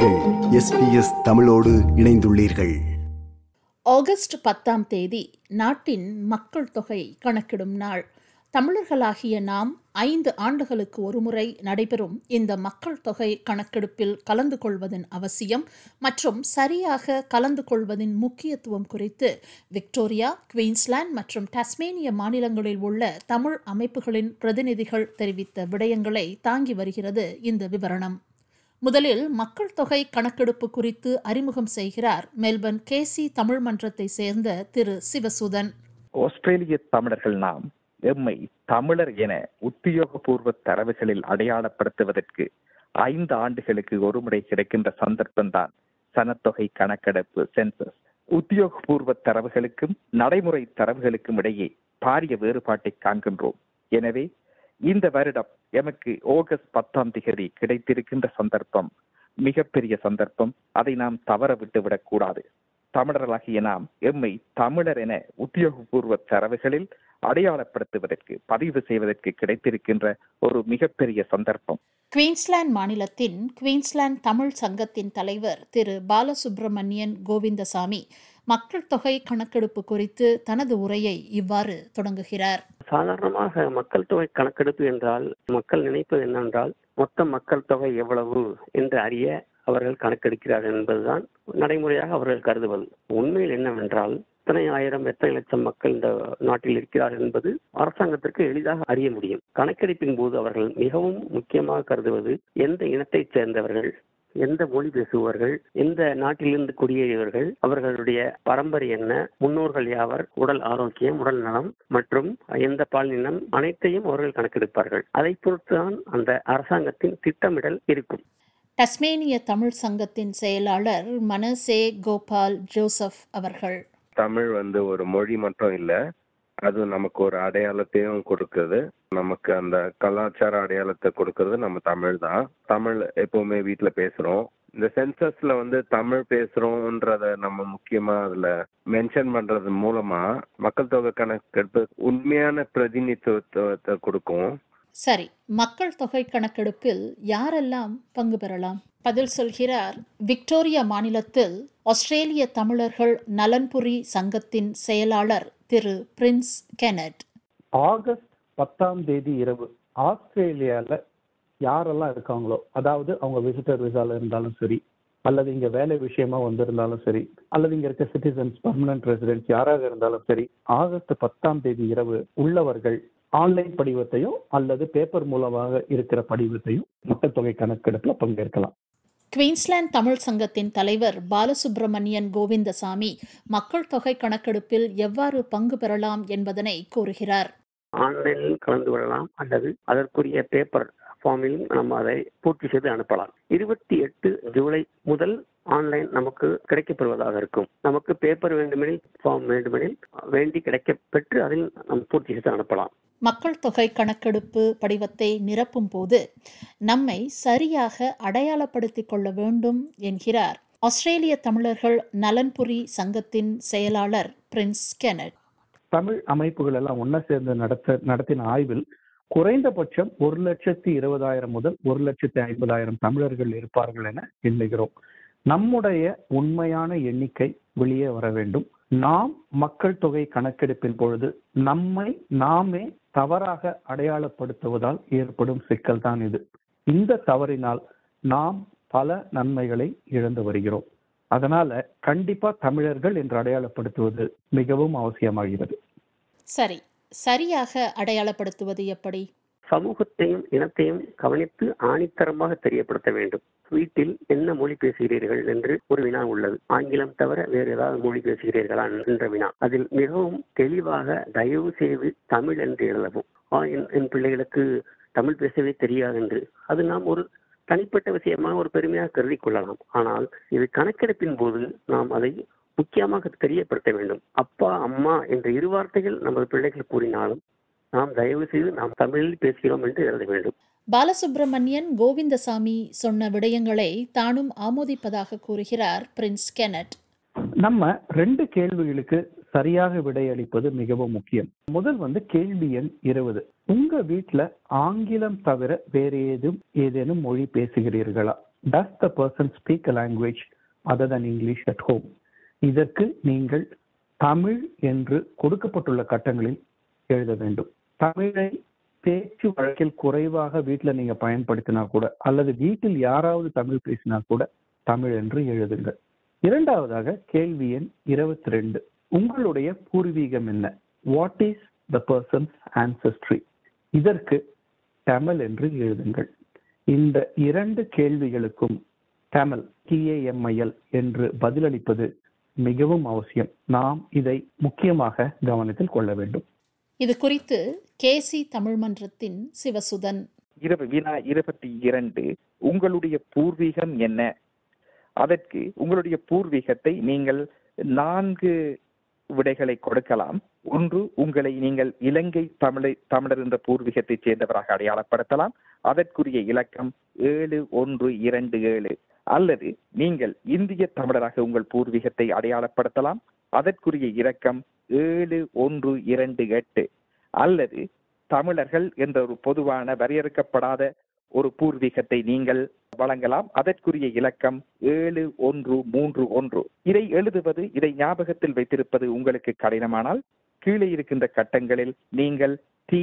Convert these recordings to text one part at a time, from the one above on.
நீங்கள் எஸ்பிஎஸ் தமிழோடு இணைந்துள்ளீர்கள் ஆகஸ்ட் பத்தாம் தேதி நாட்டின் மக்கள் தொகை கணக்கிடும் நாள் தமிழர்களாகிய நாம் ஐந்து ஆண்டுகளுக்கு ஒருமுறை நடைபெறும் இந்த மக்கள் தொகை கணக்கெடுப்பில் கலந்து கொள்வதன் அவசியம் மற்றும் சரியாக கலந்து கொள்வதின் முக்கியத்துவம் குறித்து விக்டோரியா குயின்ஸ்லாந்து மற்றும் டாஸ்மேனிய மாநிலங்களில் உள்ள தமிழ் அமைப்புகளின் பிரதிநிதிகள் தெரிவித்த விடயங்களை தாங்கி வருகிறது இந்த விவரணம் முதலில் மக்கள் தொகை கணக்கெடுப்பு குறித்து அறிமுகம் செய்கிறார் மெல்பர்ன் கேசி தமிழ் மன்றத்தை சேர்ந்த திரு சிவசுதன் ஆஸ்திரேலிய தமிழர்கள் நாம் எம்மை தமிழர் என உத்தியோகபூர்வ தரவுகளில் அடையாளப்படுத்துவதற்கு ஐந்து ஆண்டுகளுக்கு ஒருமுறை கிடைக்கின்ற சந்தர்ப்பம்தான் சனத்தொகை கணக்கெடுப்பு சென்சஸ் உத்தியோகபூர்வ தரவுகளுக்கும் நடைமுறை தரவுகளுக்கும் இடையே பாரிய வேறுபாட்டை காண்கின்றோம் எனவே இந்த வருடம் எமக்கு ஆகஸ்ட் பத்தாம் திகதி கிடைத்திருக்கின்ற சந்தர்ப்பம் மிகப்பெரிய சந்தர்ப்பம் அதை நாம் தவற விட்டுவிடக் கூடாது தமிழர்களாகிய நாம் எம்மை தமிழர் என உத்தியோகபூர்வ தரவுகளில் அடையாளப்படுத்துவதற்கு பதிவு செய்வதற்கு கிடைத்திருக்கின்ற ஒரு மிகப்பெரிய சந்தர்ப்பம் குயின்ஸ்லாந்து மாநிலத்தின் குயின்ஸ்லாந்து தமிழ் சங்கத்தின் தலைவர் திரு பாலசுப்பிரமணியன் கோவிந்தசாமி மக்கள் தொகை கணக்கெடுப்பு குறித்து தனது உரையை இவ்வாறு தொடங்குகிறார் சாதாரணமாக மக்கள் தொகை கணக்கெடுப்பு என்றால் மக்கள் நினைப்பது என்னென்றால் மொத்த மக்கள் தொகை எவ்வளவு என்று அறிய அவர்கள் கணக்கெடுக்கிறார்கள் என்பதுதான் நடைமுறையாக அவர்கள் கருதுவது உண்மையில் என்னவென்றால் எத்தனை ஆயிரம் எத்தனை லட்சம் மக்கள் இந்த நாட்டில் இருக்கிறார்கள் என்பது அரசாங்கத்திற்கு எளிதாக அறிய முடியும் கணக்கெடுப்பின் போது அவர்கள் மிகவும் முக்கியமாக கருதுவது எந்த இனத்தைச் சேர்ந்தவர்கள் எந்த மொழி பேசுபவர்கள் எந்த நாட்டிலிருந்து குடியேறியவர்கள் அவர்களுடைய பரம்பரை என்ன முன்னோர்கள் யாவர் உடல் ஆரோக்கியம் உடல் நலம் மற்றும் எந்த பாலினம் அனைத்தையும் அவர்கள் கணக்கெடுப்பார்கள் அதை பொறுத்துதான் அந்த அரசாங்கத்தின் திட்டமிடல் இருக்கும் டஸ்மேனிய தமிழ் சங்கத்தின் செயலாளர் மனசே கோபால் ஜோசப் அவர்கள் தமிழ் வந்து ஒரு மொழி மட்டும் இல்ல அது நமக்கு ஒரு அடையாளத்தையும் கொடுக்குது நமக்கு அந்த கலாச்சார அடையாளத்தை கொடுக்கறது நம்ம தமிழ் தான் தமிழ் எப்பவுமே வீட்ல பேசுறோம் இந்த சென்சஸ்ல வந்து தமிழ் பேசுறோம்ன்றத நம்ம முக்கியமா அதுல மென்ஷன் பண்றது மூலமா மக்கள் தொகை கணக்கெடுப்பு உண்மையான பிரதிநிதித்துவத்தை கொடுக்கும் சரி மக்கள் தொகை கணக்கெடுப்பில் யாரெல்லாம் பங்கு பெறலாம் பதில் சொல்கிறார் விக்டோரியா மாநிலத்தில் ஆஸ்திரேலிய தமிழர்கள் நலன்புரி சங்கத்தின் செயலாளர் திரு பிரின்ஸ் கெனட் ஆகஸ்ட் பத்தாம் தேதி இரவு ஆஸ்திரேலியால யாரெல்லாம் இருக்காங்களோ அதாவது அவங்க விசிட்டர் விசால இருந்தாலும் சரி அல்லது இங்க வேலை விஷயமா வந்திருந்தாலும் சரி அல்லது இங்க இருக்க சிட்டிசன்ஸ் பர்மனன்ட் ரெசிடென்ட்ஸ் யாராக இருந்தாலும் சரி ஆகஸ்ட் பத்தாம் தேதி இரவு உள்ளவர்கள் ஆன்லைன் படிவத்தையும் அல்லது பேப்பர் மூலமாக இருக்கிற படிவத்தையும் மக்கள் தொகை கணக்கெடுப்புல பங்கேற்கலாம் குயின்ஸ்லாந்து தமிழ் சங்கத்தின் தலைவர் பாலசுப்பிரமணியன் கோவிந்தசாமி மக்கள் தொகை கணக்கெடுப்பில் எவ்வாறு பங்கு பெறலாம் என்பதனை கூறுகிறார் ஆன்லைனில் கலந்து கொள்ளலாம் அல்லது அதற்குரிய பேப்பர் ஃபார்மிலும் நம்ம அதை பூர்த்தி செய்து அனுப்பலாம் இருபத்தி எட்டு ஜூலை முதல் ஆன்லைன் நமக்கு கிடைக்கப்பெறுவதாக இருக்கும் நமக்கு பேப்பர் வேண்டுமெனில் ஃபார்ம் வேண்டுமெனில் வேண்டி கிடைக்க பெற்று அதில் நாம் பூர்த்தி செய்து அனுப்பலாம் மக்கள் தொகை கணக்கெடுப்பு படிவத்தை நிரப்பும் போது நம்மை சரியாக அடையாளப்படுத்திக் கொள்ள வேண்டும் என்கிறார் ஆஸ்திரேலிய தமிழர்கள் நலன்புரி சங்கத்தின் செயலாளர் பிரின்ஸ் கெனட் தமிழ் அமைப்புகள் எல்லாம் ஒன்னா சேர்ந்து நடத்த நடத்தின ஆய்வில் குறைந்தபட்சம் ஒரு லட்சத்தி இருபதாயிரம் முதல் ஒரு லட்சத்தி ஐம்பதாயிரம் தமிழர்கள் இருப்பார்கள் என எண்ணுகிறோம் நம்முடைய உண்மையான எண்ணிக்கை வெளியே வர வேண்டும் நாம் மக்கள் தொகை கணக்கெடுப்பின் பொழுது நம்மை நாமே தவறாக அடையாளப்படுத்துவதால் ஏற்படும் சிக்கல் தான் இது இந்த தவறினால் நாம் பல நன்மைகளை இழந்து வருகிறோம் அதனால கண்டிப்பா தமிழர்கள் என்று அடையாளப்படுத்துவது மிகவும் அவசியமாகிறது சரி சரியாக அடையாளப்படுத்துவது எப்படி சமூகத்தையும் இனத்தையும் கவனித்து ஆணித்தரமாக தெரியப்படுத்த வேண்டும் வீட்டில் என்ன மொழி பேசுகிறீர்கள் என்று ஒரு வினா உள்ளது ஆங்கிலம் தவிர வேறு ஏதாவது மொழி பேசுகிறீர்களா என்ற வினா அதில் மிகவும் தெளிவாக தயவு செய்து தமிழ் என்று எழுதவும் ஆ, என் என் பிள்ளைகளுக்கு தமிழ் பேசவே தெரியாது என்று அது நாம் ஒரு தனிப்பட்ட விஷயமாக ஒரு பெருமையாக கருதி கொள்ளலாம் ஆனால் இது கணக்கெடுப்பின் போது நாம் அதை முக்கியமாக தெரியப்படுத்த வேண்டும் அப்பா அம்மா என்ற இரு வார்த்தைகள் நமது பிள்ளைகள் கூறினாலும் நாம் தயவு செய்து நாம் தமிழில் பேசுகிறோம் என்று எழுத வேண்டும் பாலசுப்பிரமணியன் கோவிந்தசாமி சொன்ன விடயங்களை தானும் ஆமோதிப்பதாக கூறுகிறார் பிரின்ஸ் கெனட் நம்ம ரெண்டு கேள்விகளுக்கு சரியாக விடையளிப்பது மிகவும் முக்கியம் முதல் வந்து கேள்வி எண் இருபது உங்க வீட்ல ஆங்கிலம் தவிர வேற ஏதும் ஏதேனும் மொழி பேசுகிறீர்களா does the person speak a language other than English at home இதற்கு நீங்கள் தமிழ் என்று கொடுக்கப்பட்டுள்ள கட்டங்களில் எழுத வேண்டும் தமிழை பேச்சு வழக்கில் குறைவாக வீட்டில் நீங்க பயன்படுத்தினா கூட அல்லது வீட்டில் யாராவது தமிழ் பேசினா கூட தமிழ் என்று எழுதுங்கள் இரண்டாவதாக கேள்வி எண் இருபத்தி ரெண்டு உங்களுடைய பூர்வீகம் என்ன what is the person's ancestry இதற்கு தமிழ் என்று எழுதுங்கள் இந்த இரண்டு கேள்விகளுக்கும் தமிழ் டிஏஎம்ஐஎல் என்று பதிலளிப்பது மிகவும் அவசியம் நாம் இதை முக்கியமாக கவனத்தில் கொள்ள வேண்டும் இது குறித்து கேசி தமிழ் மன்றத்தின் சிவசுதன் இரவு வினா இருபத்தி இரண்டு உங்களுடைய பூர்வீகம் என்ன அதற்கு உங்களுடைய பூர்வீகத்தை நீங்கள் நான்கு விடைகளை கொடுக்கலாம் ஒன்று உங்களை நீங்கள் இலங்கை தமிழை தமிழர் என்ற பூர்வீகத்தைச் சேர்ந்தவராக அடையாளப்படுத்தலாம் அதற்குரிய இலக்கம் ஏழு ஒன்று இரண்டு ஏழு அல்லது நீங்கள் இந்திய தமிழராக உங்கள் பூர்வீகத்தை அடையாளப்படுத்தலாம் அதற்குரிய இலக்கம் ஏழு ஒன்று இரண்டு எட்டு அல்லது தமிழர்கள் என்ற ஒரு பொதுவான வரையறுக்கப்படாத ஒரு பூர்வீகத்தை நீங்கள் வழங்கலாம் அதற்குரிய இலக்கம் ஏழு ஒன்று மூன்று ஒன்று இதை எழுதுவது இதை ஞாபகத்தில் வைத்திருப்பது உங்களுக்கு கடினமானால் கீழே இருக்கின்ற கட்டங்களில் நீங்கள்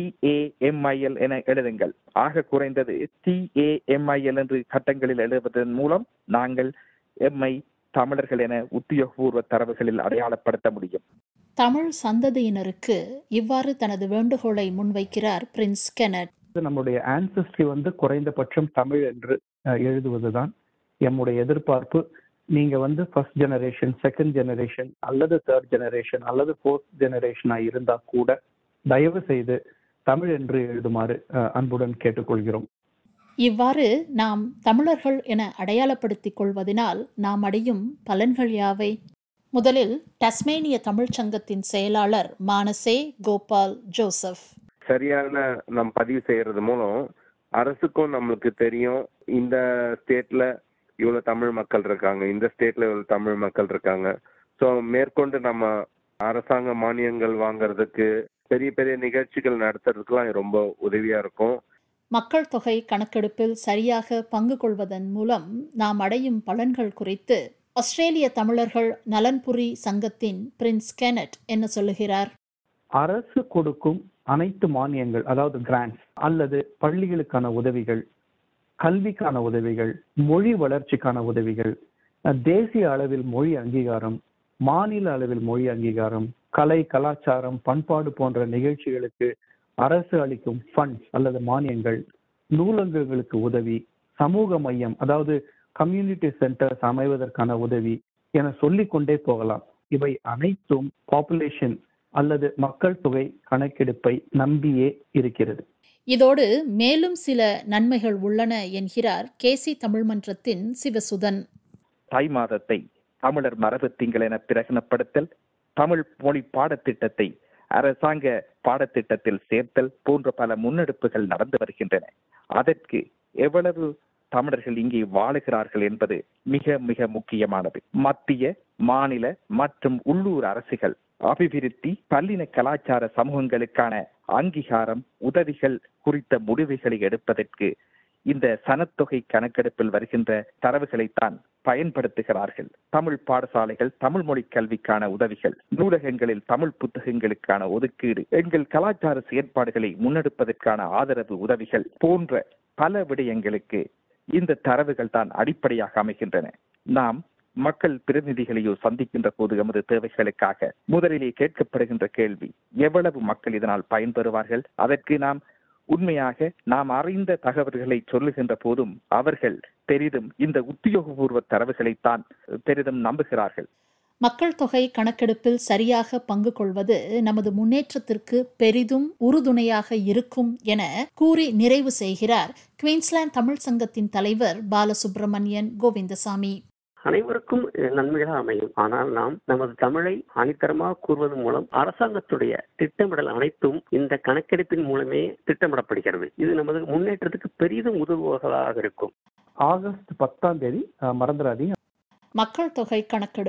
டிஏஎம்ஐஎல் என எழுதுங்கள் ஆக குறைந்தது டிஏஎம்ஐஎல் என்று கட்டங்களில் எழுதுவதன் மூலம் நாங்கள் எம்ஐ தமிழர்கள் என உத்தியோகபூர்வ தரவுகளில் அடையாளப்படுத்த முடியும் தமிழ் சந்ததியினருக்கு இவ்வாறு தனது வேண்டுகோளை முன்வைக்கிறார் பிரின்ஸ் கெனட் இது நம்முடைய ancestry வந்து குறைந்தபட்சம் தமிழ் என்று அஹ், எழுதுவதுதான் எம்முடைய எதிர்பார்ப்பு நீங்க வந்து ஃபர்ஸ்ட் ஜெனரேஷன் செகண்ட் ஜெனரேஷன் அல்லது தேர்ட் ஜெனரேஷன் அல்லது ஃபோர்த் ஜெனரேஷனா இருந்தா கூட தயவு செய்து தமிழ் என்று எழுதுமாறு அஹ், அன்புடன் கேட்டுக்கொள்கிறோம் இவ்வாறு நாம் தமிழர்கள் என அடையாளப்படுத்திக் கொள்வதனால் நாம் அடையும் பலன்கள் யாவை முதலில் டஸ்மேனிய தமிழ்ச் சங்கத்தின் செயலாளர் மானசே கோபால் ஜோசப் சரியான நம்ம பதிவு செய்யறது மூலம் அரசுக்கும் நம்மளுக்கு தெரியும் இந்த ஸ்டேட்ல இவ்வளவு தமிழ் மக்கள் இருக்காங்க இந்த ஸ்டேட்ல இவ்வளவு தமிழ் மக்கள் இருக்காங்க ஸோ மேற்கொண்டு நம்ம அரசாங்க மானியங்கள் வாங்குறதுக்கு பெரிய பெரிய நிகழ்ச்சிகள் நடத்துறதுக்குலாம் இது ரொம்ப உதவியா இருக்கும் மக்கள் தொகை கணக்கெடுப்பில் சரியாக பங்கு கொள்வதன் மூலம் நாம் அடையும் பலன்கள் குறித்து ஆஸ்திரேலிய தமிழர்கள் நலன்புரி சங்கத்தின் பிரின்ஸ் கெனட் என்ன சொல்லுகிறார் அரசு கொடுக்கும் அனைத்து மானியங்கள் அதாவது கிராண்ட்ஸ் அல்லது பள்ளிகளுக்கான உதவிகள் கல்விக்கான உதவிகள் மொழி வளர்ச்சிக்கான உதவிகள் அஹ், தேசிய அளவில் மொழி அங்கீகாரம் மாநில அளவில் மொழி அங்கீகாரம் கலை கலாச்சாரம் பண்பாடு போன்ற நிகழ்ச்சிகளுக்கு அரசு அளிக்கும் ஃபண்ட்ஸ் அல்லது மானியங்கள் நூலகங்களுக்கு உதவி சமூக மையம் அதாவது கம்யூனிட்டி சென்டர்ஸ் அமைவதற்கான உதவி என சொல்லிக்கொண்டே போகலாம் இவை அனைத்தும் பாப்புலேஷன் அல்லது மக்கள் தொகை கணக்கெடுப்பை நம்பியே இருக்கிறது இதோடு மேலும் சில நன்மைகள் உள்ளன என்கிறார் கேசி தமிழ் மன்றத்தின் சிவசுதன் தை மாதத்தை தமிழர் மரபு திங்கள் என பிரகடனப்படுத்தல் தமிழ் மொழி பாடத்திட்டத்தை அரசாங்க பாடத்திட்டத்தில் சேர்த்தல் போன்ற பல முன்னெடுப்புகள் நடந்து வருகின்றன அதற்கு எவ்வளவு தமிழர்கள் இங்கே வாழுகிறார்கள் என்பது மிக மிக முக்கியமானது மத்திய மாநில மற்றும் உள்ளூர் அரசுகள் அபிவிருத்தி பல்லின கலாச்சார சமூகங்களுக்கான அங்கீகாரம் உதவிகள் குறித்த முடிவுகளை எடுப்பதற்கு இந்த சனத்தொகை கணக்கெடுப்பில் வருகின்ற தரவுகளைத்தான் பயன்படுத்துகிறார்கள் தமிழ் பாடசாலைகள் தமிழ் மொழி கல்விக்கான உதவிகள் நூலகங்களில் தமிழ் புத்தகங்களுக்கான ஒதுக்கீடு எங்கள் கலாச்சார செயற்பாடுகளை முன்னெடுப்பதற்கான ஆதரவு உதவிகள் போன்ற பல விடயங்களுக்கு இந்த தரவுகள் தான் அடிப்படையாக அமைகின்றன நாம் மக்கள் பிரதிநிதிகளையோ சந்திக்கின்ற போது எமது தேவைகளுக்காக முதலிலே கேட்கப்படுகின்ற கேள்வி எவ்வளவு மக்கள் இதனால் பயன்பெறுவார்கள் அதற்கு நாம் உண்மையாக நாம் அறிந்த தகவல்களை சொல்லுகின்ற போதும் அவர்கள் பெரிதும் இந்த உத்தியோகபூர்வ தரவுகளைத்தான் பெரிதும் நம்புகிறார்கள் மக்கள் தொகை கணக்கெடுப்பில் சரியாக பங்கு கொள்வது நமது முன்னேற்றத்திற்கு பெரிதும் உறுதுணையாக இருக்கும் என கூறி நிறைவு செய்கிறார் குயின்ஸ்லாந்து தமிழ் சங்கத்தின் தலைவர் பாலசுப்ரமணியன் கோவிந்தசாமி அனைவருக்கும் இது நன்மையாக அமையும் ஆனால் நாம் நமது தமிழை அணித்தரமாக கூறுவதன் மூலம் அரசாங்கத்துடைய திட்டமிடல் அனைத்தும் இந்த கணக்கெடுப்பின் மூலமே திட்டமிடப்படுகிறது இது நமது முன்னேற்றத்துக்கு பெரிதும் உதவுவதாக இருக்கும் ஆகஸ்ட் பத்தாம் தேதி அஹ், மறந்துடாதீங்க மக்கள் தொகை கணக்கெடுப்பு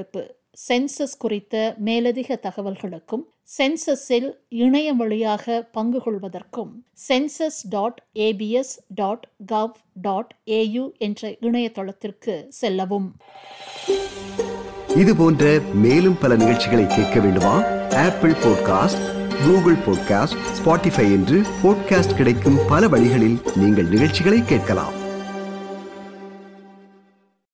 சென்சஸ் குறித்த மேலதிக தகவல்களுக்கும் சென்சஸில் இணையம் வழியாக பங்கு கொள்வதற்கும் census dot ABS dot gov dot AU என்ற இணையதளத்திற்கு செல்லவும் இது போன்ற மேலும் பல நிகழ்ச்சிகளை கேட்க வேண்டுமா Apple podcast Google podcast Spotify என்று பாட்காஸ்ட் கிடைக்கும் பல வழிகளில் நீங்கள் நிகழ்ச்சிகளை கேட்கலாம்